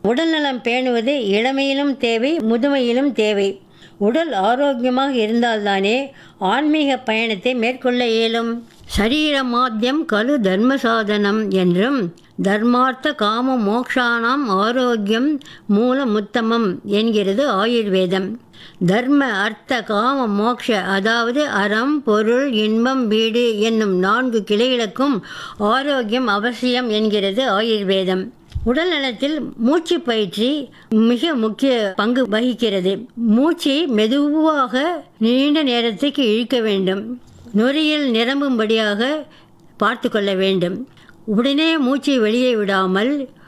உடல்நலம் பேணுவது இளமையிலும் தேவை முதுமையிலும் தேவை உடல் ஆரோக்கியமாக இருந்தால்தானே ஆன்மீக பயணத்தை மேற்கொள்ள இயலும் சரீரமாத்தியம் கலு தர்ம சாதனம் என்றும் தர்மார்த்த காம மோக்ஷானாம் ஆரோக்கியம் மூலமுத்தமம் என்கிறது ஆயுர்வேதம் தர்ம அர்த்த காம மோக்ஷ அதாவது அறம் பொருள் இன்பம் வீடு என்னும் நான்கு கிளைகளுக்கும் ஆரோக்கியம் அவசியம் என்கிறது ஆயுர்வேதம் உடல் நலத்தில் மூச்சு பயிற்சி மிக முக்கிய பங்கு வகிக்கிறது மூச்சை மெதுவாக நீண்ட நேரத்துக்கு இழுக்க வேண்டும் நுரையில் நிரம்பும்படியாக பார்த்து கொள்ள வேண்டும் உடனே மூச்சை வெளியே விடாமல்